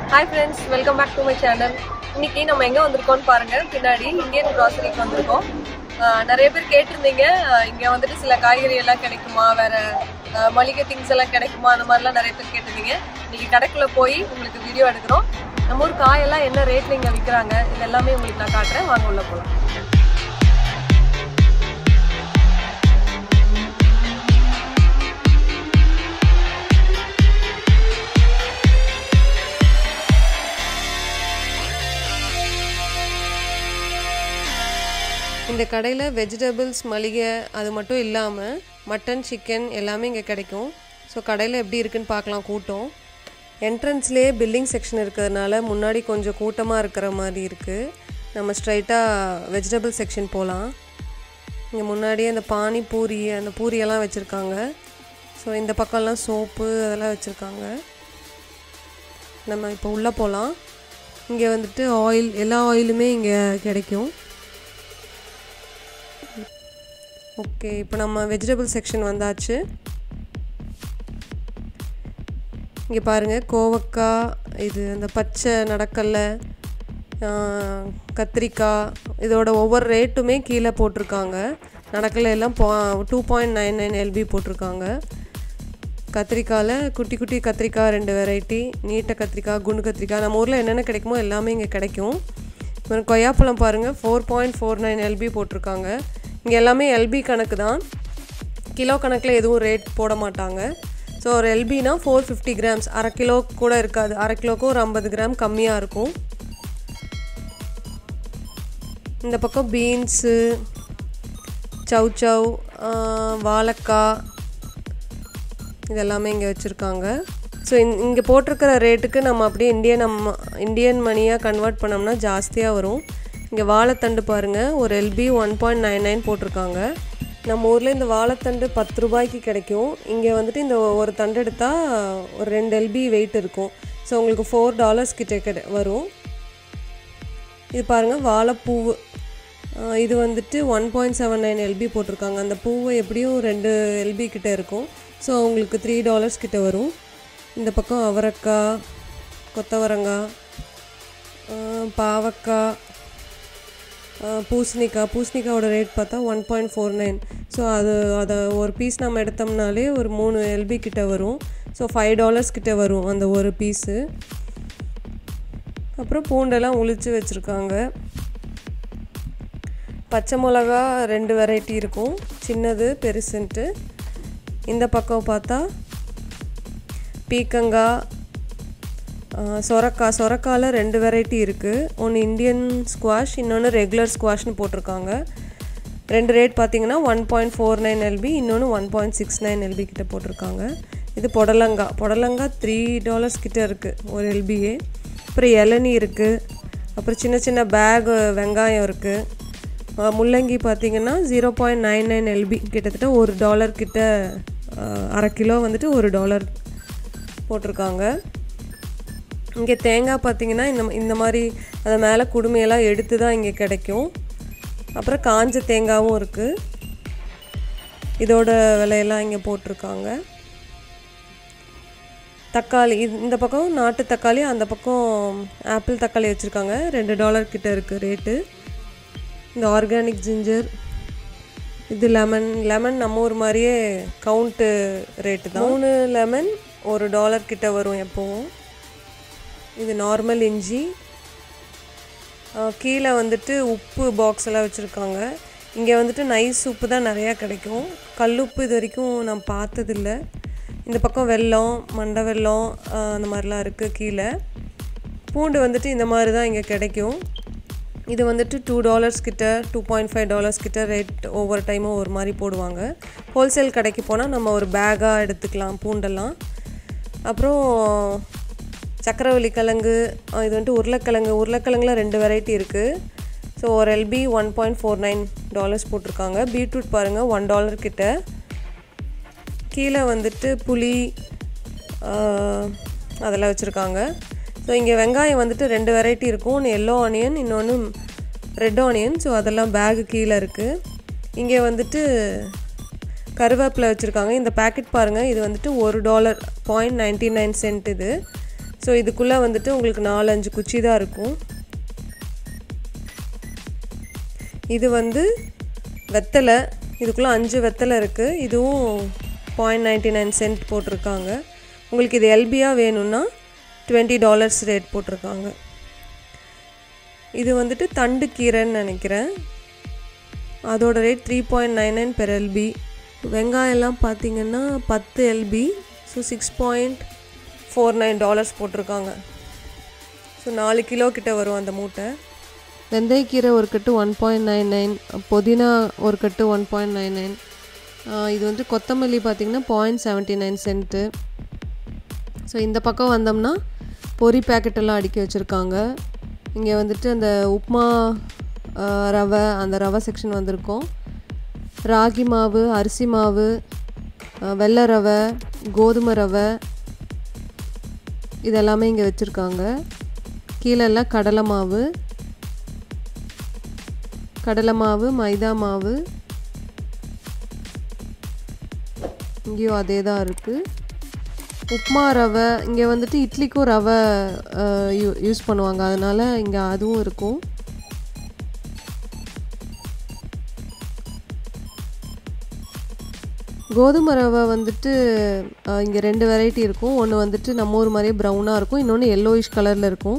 hi friends welcome back to my channel இன்னைக்கு நம்ம எங்க வந்திருக்கோம்னு பாருங்க பின்னாடி இந்தியன் கிராசரிக்கு வந்திருக்கோம் ஆஹ் நிறைய பேர் கேட்டிருந்தீங்க ஆஹ் இங்க வந்துட்டு சில காய்கறி எல்லாம் கிடைக்குமா வேற ஆஹ் மளிகை திங்ஸ் எல்லாம் கிடைக்குமா அந்த மாதிரிலாம் நிறைய பேர் கேட்டிருந்தீங்க இன்னைக்கு கடைக்குள்ள போய் உங்களுக்கு வீடியோ எடுக்கிறோம் நம்ம ஊர் காயெல்லாம் என்ன ரேட்ல இங்க விற்கிறாங்க இது எல்லாமே உங்களுக்கு நான் காட்டுறேன் வாங்க உள்ள போலாம் இந்த கடையில் வெஜிடபிள்ஸ் மளிகை அது மட்டும் இல்லாமல் மட்டன் சிக்கன் எல்லாமே இங்கே கிடைக்கும் ஸோ கடையில் எப்படி இருக்குன்னு பார்க்கலாம் கூட்டம் என்ட்ரன்ஸ்லேயே பில்லிங் செக்ஷன் இருக்கிறதுனால முன்னாடி கொஞ்சம் கூட்டமாக இருக்கிற மாதிரி இருக்குது நம்ம ஸ்ட்ரைட்டாக வெஜிடபிள் செக்ஷன் போகலாம் இங்கே முன்னாடியே அந்த பானி பூரி அந்த பூரியெல்லாம் வச்சுருக்காங்க ஸோ இந்த பக்கம்லாம் சோப்பு அதெல்லாம் வச்சுருக்காங்க நம்ம இப்போ உள்ளே போகலாம் இங்கே வந்துட்டு ஆயில் எல்லா ஆயிலுமே இங்கே கிடைக்கும் ஓகே இப்போ நம்ம வெஜிடபிள் செக்ஷன் வந்தாச்சு இங்கே பாருங்கள் கோவக்காய் இது அந்த பச்சை நடக்கல்ல ஆஹ், கத்திரிக்காய் இதோட ஒவ்வொரு ரேட்டுமே கீழே போட்டிருக்காங்க நடக்கல்ல எல்லாம் two point nine nine LB போட்டிருக்காங்க கத்திரிக்காயில் குட்டி குட்டி கத்திரிக்காய் ரெண்டு வெரைட்டி நீட்ட கத்திரிக்காய் குண்டு கத்திரிக்காய் நம்ம ஊரில் என்னென்ன கிடைக்குமோ எல்லாமே இங்கே கிடைக்கும் இப்போ கொய்யாப்பழம் பாருங்கள் four point four nine LB போட்டிருக்காங்க இங்கே எல்லாமே எல்பி கணக்கு தான் கிலோ கணக்கில் எதுவும் ரேட் போட மாட்டாங்க ஸோ ஒரு எல்பினா ஃபோர் ஃபிஃப்டி கிராம்ஸ் அரை கிலோ கூட இருக்காது அரை கிலோக்கு ஒரு ஐம்பது கிராம் கம்மியாக இருக்கும் இந்த பக்கம் பீன்ஸு சவ் சவ் வாழைக்காய் இதெல்லாமே இங்கே வச்சுருக்காங்க ஸோ இங்கே போட்டிருக்கிற ரேட்டுக்கு நம்ம அப்படியே இந்தியன் நம்ம இந்தியன் மணியாக கன்வெர்ட் பண்ணோம்னா ஜாஸ்தியாக வரும் இங்கே வாழைத்தண்டு பாருங்கள் ஒரு LB one point nine nine போட்டிருக்காங்க நம்ம ஊரில் இந்த வாழைத்தண்டு பத்து ரூபாய்க்கு கிடைக்கும் இங்கே வந்துட்டு இந்த ஒரு தண்டு எடுத்தால் ஒரு ரெண்டு எல்பி வெயிட் இருக்கும் ஸோ உங்களுக்கு ஃபோர் டாலர்ஸ் கிட்ட கிடை வரும் இது பாருங்கள் வாழைப்பூவு ஆஹ் இது வந்துட்டு one point seven nine LB போட்டிருக்காங்க அந்த பூவை எப்படியும் ரெண்டு எல்பி கிட்ட இருக்கும் ஸோ உங்களுக்கு த்ரீ டாலர்ஸ் கிட்ட வரும் இந்த பக்கம் அவரைக்காய் கொத்தவரங்காய் ஆஹ் பாவக்காய் ஆஹ் பூசணிக்காய் பூசணிக்காயோட ரேட் பார்த்தா one point four nine so அது அதை ஒரு பீஸ் நம்ம எடுத்தோம்னாலே ஒரு மூணு எல்பி கிட்ட வரும் ஸோ ஃபைவ் டாலர்ஸ் கிட்ட வரும் அந்த ஒரு பீஸு அப்புறம் பூண்டெல்லாம் உளிச்சு வச்சுருக்காங்க பச்சை மிளகா ரெண்டு வெரைட்டி இருக்கும் சின்னது பெருசுன்ட்டு இந்த பக்கம் பார்த்தா பீக்கங்காய் ஆஹ், சொரக்காய் சொரக்காயில் ரெண்டு வெரைட்டி இருக்குது ஒன்று இந்தியன் ஸ்குவாஷ் இன்னொன்று ரெகுலர் ஸ்குவாஷ்னு போட்டிருக்காங்க ரெண்டு ரேட் பார்த்தீங்கன்னா one point four nine LB இன்னொன்று one point six nine LB கிட்ட போட்டிருக்காங்க இது புடலங்காய் புடலங்காய் த்ரீ டாலர்ஸ் கிட்ட இருக்குது ஒரு எல்பியே அப்புறம் இளநீ இருக்குது அப்புறம் சின்ன சின்ன பேக் வெங்காயம் இருக்குது முள்ளங்கி பார்த்தீங்கன்னா zero point nine nine LB கிட்டத்தட்ட ஒரு டாலர் கிட்ட ஆஹ், அரை கிலோ வந்துட்டு ஒரு டாலர் போட்டிருக்காங்க இங்கே தேங்காய் பார்த்தீங்கன்னா இந்த இந்த மாதிரி அதை மேலே குடுமையெல்லாம் எடுத்து தான் இங்கே கிடைக்கும் அப்புறம் காஞ்ச தேங்காயும் இருக்குது இதோட விலையெல்லாம் இங்கே போட்டிருக்காங்க தக்காளி இது இந்த பக்கம் நாட்டு தக்காளி அந்த பக்கம் ஆப்பிள் தக்காளி வச்சுருக்காங்க ரெண்டு டாலர் கிட்ட இருக்குது ரேட்டு இந்த ஆர்கானிக் ஜிஞ்சர் இது லெமன் லெமன் நம்ம ஊர் மாதிரியே கவுண்ட்டு ரேட்டு தான் மூணு லெமன் ஒரு டாலர் கிட்ட வரும் எப்போவும் இது நார்மல் இஞ்சி ஆஹ் கீழே வந்துட்டு உப்பு பாக்ஸ் எல்லாம் வச்சுருக்காங்க இங்கே வந்துட்டு நைஸ் உப்பு தான் நிறையா கிடைக்கும் கல்லுப்பு இது வரைக்கும் நான் பார்த்ததில்ல இந்த பக்கம் வெல்லம் மண்டை வெல்லம் ஆஹ் அந்த மாதிரிலாம் இருக்குது கீழே பூண்டு வந்துட்டு இந்த மாதிரி தான் இங்கே கிடைக்கும் இது வந்துட்டு டூ டாலர்ஸ் கிட்ட டூ பாயிண்ட் ஃபைவ் டாலர்ஸ் கிட்ட ரேட் ஒவ்வொரு டைமும் ஒரு மாதிரி போடுவாங்க ஹோல்சேல் கடைக்கு போனால் நம்ம ஒரு பேக்காக எடுத்துக்கலாம் பூண்டெல்லாம் அப்புறம் சக்கரவள்ளி கிழங்கு அஹ் இது வந்துட்டு உருளைக்கிழங்கு உருளைக்கிழங்குல ரெண்டு வெரைட்டி இருக்குது ஸோ ஒரு LB one point four nine dollars போட்டிருக்காங்க பீட்ரூட் பாருங்கள் ஒன் டாலர் கிட்ட கீழே வந்துட்டு புளி ஆஹ், அதெல்லாம் வச்சுருக்காங்க ஸோ இங்கே வெங்காயம் வந்துட்டு ரெண்டு வெரைட்டி இருக்கும் ஒன்று எல்லோ ஆனியன் இன்னொன்று ரெட் ஆனியன் ஸோ அதெல்லாம் பேகு கீழே இருக்குது இங்கே வந்துட்டு கருவேப்பிலை வச்சுருக்காங்க இந்த பேக்கெட் பாருங்கள் இது வந்துட்டு ஒரு dollar point ninety nine cent இது ஸோ இதுக்குள்ளே வந்துட்டு உங்களுக்கு நாலஞ்சு குச்சி தான் இருக்கும் இது வந்து வெத்தலை இதுக்குள்ளே அஞ்சு வெத்தலை இருக்குது இதுவும் பாயிண்ட் நைன்டி நைன் சென்ட் போட்டிருக்காங்க உங்களுக்கு இது எல்பியாக வேணும்னா டுவெண்ட்டி டாலர்ஸ் ரேட் போட்டிருக்காங்க இது வந்துட்டு தண்டு கீரைன்னு நினைக்கிறேன் அதோட rate three point nine nine per LB வெங்காயம்லாம் பார்த்தீங்கன்னா பத்து LB so six point four nine dollars போட்டிருக்காங்க ஸோ நாலு கிலோ கிட்ட வரும் அந்த மூட்டை வெந்தயக்கீரை ஒரு கட்டு ஒன் பாயிண்ட் நைன் நைன் புதினா ஒரு கட்டு ஒன் பாயிண்ட் நைன் நைன் இது வந்து கொத்தமல்லி பார்த்திங்கன்னா point seventy nine cent so இந்த பக்கம் வந்தோம்னா பொரி பேக்கெட்டெல்லாம் அடுக்கி வச்சுருக்காங்க இங்கே வந்துட்டு அந்த உப்மா ரவை அந்த ரவை செக்ஷன் வந்திருக்கோம் ராகி மாவு அரிசி மாவு வெள்ளை ரவை கோதுமை ரவை இதெல்லாமே இங்கே வச்சுருக்காங்க கீழெல்லாம் கடலை மாவு கடலை மாவு மைதா மாவு இங்கேயும் அதே தான் இருக்குது உப்மா ரவை இங்கே வந்துட்டு இட்லிக்கும் ரவை யூ யூஸ் பண்ணுவாங்க அதனால் இங்கே அதுவும் இருக்கும் கோதுமை ரவை வந்துட்டு இங்கே ரெண்டு வெரைட்டி இருக்கும் ஒன்று வந்துட்டு நம்ம ஊர் மாதிரியே ப்ரௌனாக இருக்கும் இன்னொன்று எல்லோயிஷ் கலரில் இருக்கும்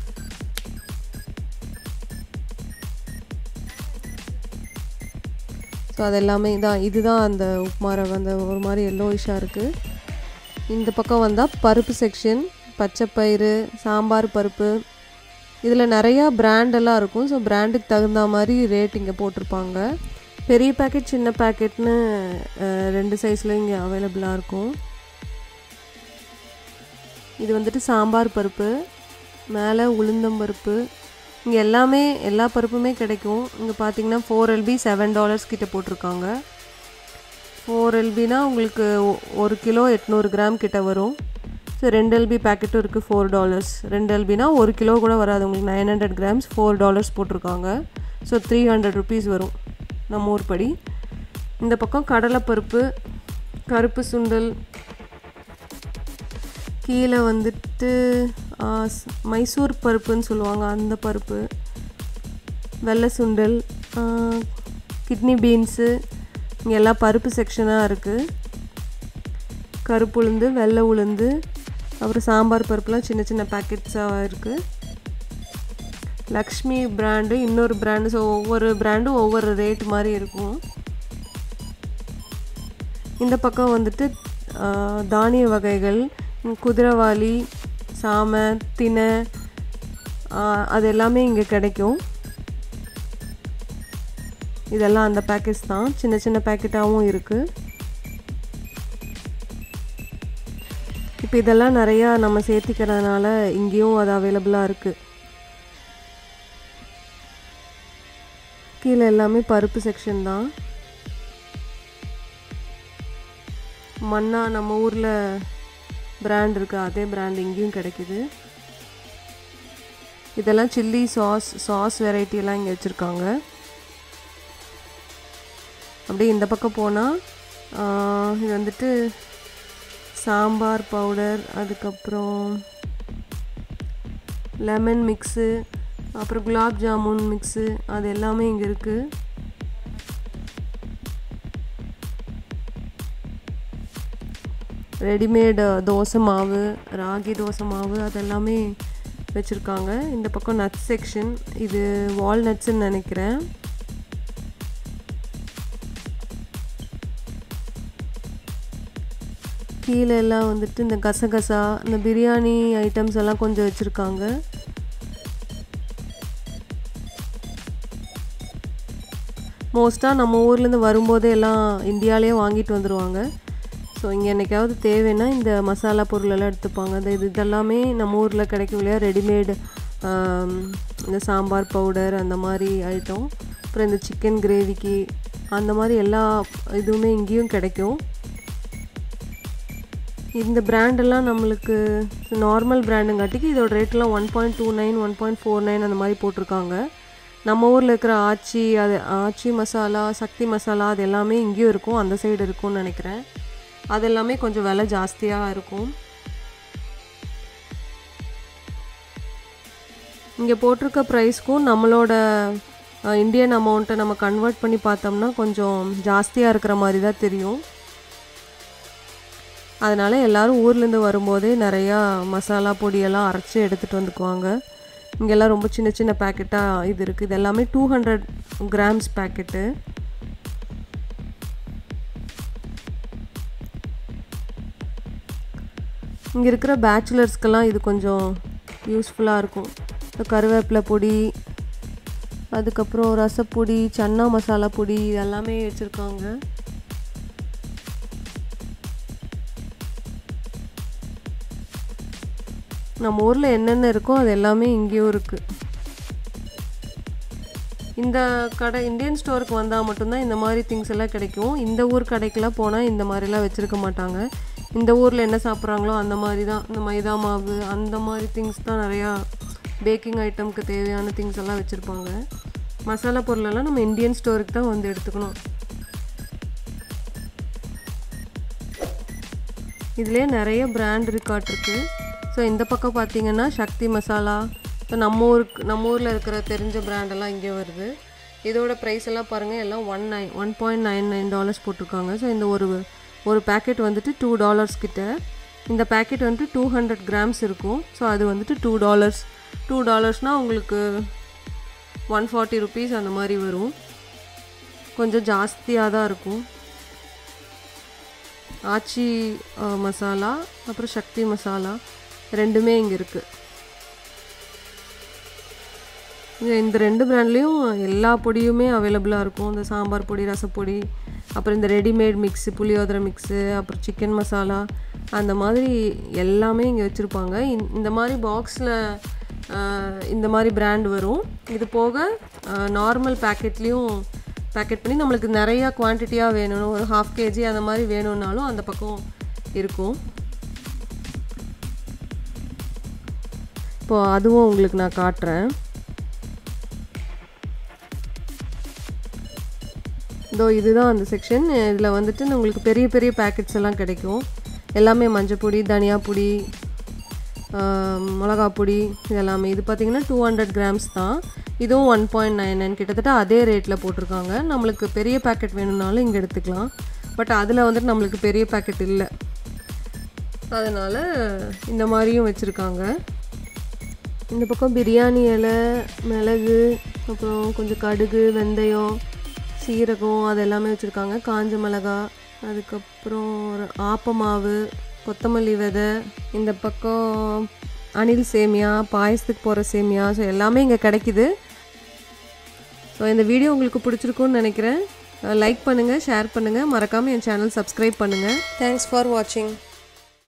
ஸோ அது எல்லாமே தான் இதுதான் அந்த உப்மா ரவை அந்த ஒரு மாதிரி எல்லோயிஷாக இருக்குது இந்த பக்கம் வந்தால் பருப்பு செக்ஷன் பச்சைப்பயிறு சாம்பார் பருப்பு இதில் நிறையா பிராண்டெல்லாம் இருக்கும் ஸோ பிராண்டுக்கு தகுந்த மாதிரி ரேட் இங்கே போட்டிருப்பாங்க பெரிய பேக்கெட் சின்ன பேக்கெட்னு ரெண்டு சைஸில் இங்கே அவைலபிளாக இருக்கும் இது வந்துட்டு சாம்பார் பருப்பு மேலே உளுந்தம் பருப்பு இங்கே எல்லாமே எல்லா பருப்புமே கிடைக்கும் இங்கே பார்த்தீங்கன்னா ஃபோர் எல்பி செவன் டாலர்ஸ் கிட்ட போட்டிருக்காங்க ஃபோர் எல்பினா உங்களுக்கு ஒரு கிலோ எட்நூறு கிராம் கிட்ட வரும் ஸோ ரெண்டு எல்பி பேக்கெட்டும் இருக்குது ஃபோர் டாலர்ஸ் ரெண்டு எல்பினா ஒரு கிலோ கூட வராது உங்களுக்கு nine hundred grams four dollars போட்டிருக்காங்க ஸோ த்ரீ ஹண்ட்ரட் ருபீஸ் வரும் நம்ம ஊர் படி இந்த பக்கம் கடலைப்பருப்பு கருப்பு சுண்டல் கீழே வந்துட்டு மைசூர் பருப்புன்னு சொல்லுவாங்க அந்த பருப்பு வெள்ளை சுண்டல் கிட்னி பீன்ஸு இங்கே எல்லாம் பருப்பு செக்ஷனாக இருக்குது கருப்பு உளுந்து வெள்ளை உளுந்து அப்புறம் சாம்பார் பருப்புலாம் சின்ன சின்ன பேக்கெட்ஸாக இருக்குது லக்ஷ்மி பிராண்டு இன்னொரு பிராண்டு ஸோ ஒவ்வொரு பிராண்டும் ஒவ்வொரு ரேட் மாதிரி இருக்கும் இந்த பக்கம் வந்துட்டு தானிய வகைகள் குதிரைவாளி சாமை தினை அது எல்லாமே இங்கே கிடைக்கும் இதெல்லாம் அந்த பேக்கெட்ஸ் தான் சின்ன சின்ன பேக்கெட்டாகவும் இருக்குது இப்போ இதெல்லாம் நிறையா நம்ம சேர்த்திக்கிறதுனால இங்கேயும் அது அவைலபிளாக இருக்குது கீழே எல்லாமே பருப்பு செக்ஷன் தான் மண்ணா நம்ம ஊரில் பிராண்ட் இருக்குது அதே பிராண்ட் இங்கேயும் கிடைக்குது இதெல்லாம் சில்லி சாஸ் சாஸ் வெரைட்டியெல்லாம் இங்கே வச்சுருக்காங்க அப்படியே இந்த பக்கம் போனால் இது வந்துட்டு சாம்பார் பவுடர் அதுக்கப்புறம் லெமன் மிக்ஸு அப்புறம் குலாப் ஜாமுன் மிக்ஸு அது எல்லாமே இங்கே இருக்குது ரெடிமேடு தோசை மாவு ராகி தோசை மாவு அதெல்லாமே வச்சுருக்காங்க இந்த பக்கம் நட் செக்ஷன் இது வால்நட்ஸ்ன்னு நினைக்கிறேன் கீழே எல்லாம் வந்துட்டு இந்த கசகசா இந்த பிரியாணி ஐட்டம்ஸ் எல்லாம் கொஞ்சம் வச்சுருக்காங்க மோஸ்ட்டாக நம்ம ஊர்லேருந்து வரும்போதே எல்லாம் இந்தியாவிலே வாங்கிட்டு வந்துடுவாங்க ஸோ இங்கே என்றைக்காவது தேவைன்னா இந்த மசாலா பொருளெல்லாம் எடுத்துப்பாங்க இந்த இது இதெல்லாமே நம்ம ஊரில் கிடைக்கும் இல்லையா ரெடிமேடு இந்த சாம்பார் பவுடர் அந்த மாதிரி ஐட்டம் அப்புறம் இந்த சிக்கன் கிரேவிக்கு அந்த மாதிரி எல்லா இதுவுமே இங்கேயும் கிடைக்கும் இந்த பிராண்டெல்லாம் நம்மளுக்கு நார்மல் பிராண்டுங்காட்டிக்கு இதோட ரேட்லாம் one point two nine one point four nine அந்த மாதிரி போட்டிருக்காங்க நம்ம ஊரில் இருக்கிற ஆச்சி அது ஆச்சி மசாலா சக்தி மசாலா அது எல்லாமே இங்கேயும் இருக்கும் அந்த சைடு இருக்கும்னு நினைக்கிறேன் அது எல்லாமே கொஞ்சம் விலை ஜாஸ்தியாக இருக்கும் இங்கே போட்டிருக்க ப்ரைஸ்க்கும் நம்மளோட இந்தியன் அமௌண்ட்டை நம்ம கன்வெர்ட் பண்ணி பார்த்தோம்னா கொஞ்சம் ஜாஸ்தியாக இருக்கிற மாதிரி தான் தெரியும் அதனால் எல்லோரும் ஊர்லேருந்து வரும்போதே நிறையா மசாலா பொடியெல்லாம் அரைச்சி எடுத்துகிட்டு வந்துக்குவாங்க இங்கெல்லாம் ரொம்ப சின்ன சின்ன பேக்கெட்டாக இது இருக்குது இது எல்லாமே டூ ஹண்ட்ரட் கிராம்ஸ் பேக்கெட்டு இங்கே இருக்கிற பேச்சுலர்ஸ்க்கெல்லாம் இது கொஞ்சம் யூஸ்ஃபுல்லாக இருக்கும் இந்த கருவேப்பிலை பொடி அதுக்கப்புறம் ரசப்பொடி சன்னா மசாலா பொடி இது எல்லாமே வச்சுருக்காங்க நம்ம ஊரில் என்னென்ன இருக்கோ அது எல்லாமே இங்கேயும் இருக்குது இந்த கடை இந்தியன் ஸ்டோருக்கு வந்தால் மட்டும்தான் இந்த மாதிரி திங்ஸ் எல்லாம் கிடைக்கும் இந்த ஊர் கடைக்கெல்லாம் போனால் இந்த மாதிரிலாம் வச்சுருக்க மாட்டாங்க இந்த ஊரில் என்ன சாப்பிட்றாங்களோ அந்த மாதிரி தான் இந்த மைதா மாவு அந்த மாதிரி திங்ஸ் தான் நிறையா பேக்கிங் ஐட்டம்க்கு தேவையான திங்ஸ் எல்லாம் வச்சுருப்பாங்க மசாலா பொருளெல்லாம் நம்ம இந்தியன் ஸ்டோருக்கு தான் வந்து எடுத்துக்கணும் இதுலேயே நிறைய பிராண்ட் இருக்காட்டிருக்கு ஸோ இந்த பக்கம் பார்த்தீங்கன்னா சக்தி மசாலா இப்போ நம்ம ஊருக்கு நம்ம ஊரில் இருக்கிற தெரிஞ்ச பிராண்டெல்லாம் இங்கே வருது இதோட ப்ரைஸ் எல்லாம் பாருங்கள் எல்லாம் one nine one point nine nine dollars போட்டிருக்காங்க ஸோ இந்த ஒரு ஒரு பேக்கெட் வந்துட்டு டூ டாலர்ஸ் கிட்ட இந்த பேக்கெட் வந்துட்டு டூ ஹண்ட்ரட் கிராம்ஸ் இருக்கும் ஸோ அது வந்துட்டு டூ டாலர்ஸ் டூ டாலர்ஸ்னால் உங்களுக்கு ஒன் ஃபார்ட்டி ருபீஸ் அந்த மாதிரி வரும் கொஞ்சம் ஜாஸ்தியாக தான் இருக்கும் ஆச்சி மசாலா அப்புறம் சக்தி மசாலா ரெண்டுமே இங்கே இருக்குது இந்த ரெண்டு பிராண்ட்லேயும் எல்லா பொடியுமே அவைலபிளாக இருக்கும் இந்த சாம்பார் பொடி ரசப்பொடி அப்புறம் இந்த ரெடிமேட் மிக்ஸு புளியோதரை மிக்ஸு அப்புறம் சிக்கன் மசாலா அந்த மாதிரி எல்லாமே இங்கே வச்சுருப்பாங்க இந்த மாதிரி பாக்ஸில் இந்த மாதிரி பிராண்ட் வரும் இது போக நார்மல் பேக்கெட்லேயும் பேக்கெட் பண்ணி நம்மளுக்கு நிறையா குவான்டிட்டியாக வேணும் ஒரு ஹாஃப் கேஜி அந்த மாதிரி வேணும்னாலும் அந்த பக்கம் இருக்கும் இப்போது அதுவும் உங்களுக்கு நான் காட்டுறேன் இதோ இதுதான் அந்த செக்ஷன் இதில் வந்துட்டு உங்களுக்கு பெரிய பெரிய பேக்கெட்ஸ் எல்லாம் கிடைக்கும் எல்லாமே மஞ்சள் பொடி தனியா பொடி மிளகா பொடி இதெல்லாமே இது பார்த்திங்கன்னா டூ ஹண்ட்ரட் கிராம்ஸ் தான் இதுவும் ஒன் பாயிண்ட் நைன் நைன் கிட்டத்தட்ட அதே ரேட்டில் போட்டிருக்காங்க நம்மளுக்கு பெரிய பேக்கெட் வேணும்னாலும் இங்கே எடுத்துக்கலாம் பட் அதில் வந்துட்டு நம்மளுக்கு பெரிய பேக்கெட் இல்லை அதனால் இந்த மாதிரியும் வச்சுருக்காங்க இந்த பக்கம் பிரியாணி இலை மிளகு அப்புறம் கொஞ்சம் கடுகு வெந்தயம் சீரகம் அது எல்லாமே வச்சுருக்காங்க காஞ்ச மிளகா அதுக்கப்புறம் ஒரு ஆப்ப மாவு கொத்தமல்லி விதை இந்த பக்கம் அணில் சேமியா பாயசத்துக்கு போகிற சேமியா ஸோ எல்லாமே இங்கே கிடைக்கிது ஸோ இந்த வீடியோ உங்களுக்கு பிடிச்சிருக்குன்னு நினைக்கிறேன் லைக் பண்ணுங்கள் ஷேர் பண்ணுங்கள் மறக்காமல் என் சேனல் சப்ஸ்கிரைப் பண்ணுங்கள் தேங்க்ஸ் ஃபார் வாட்சிங்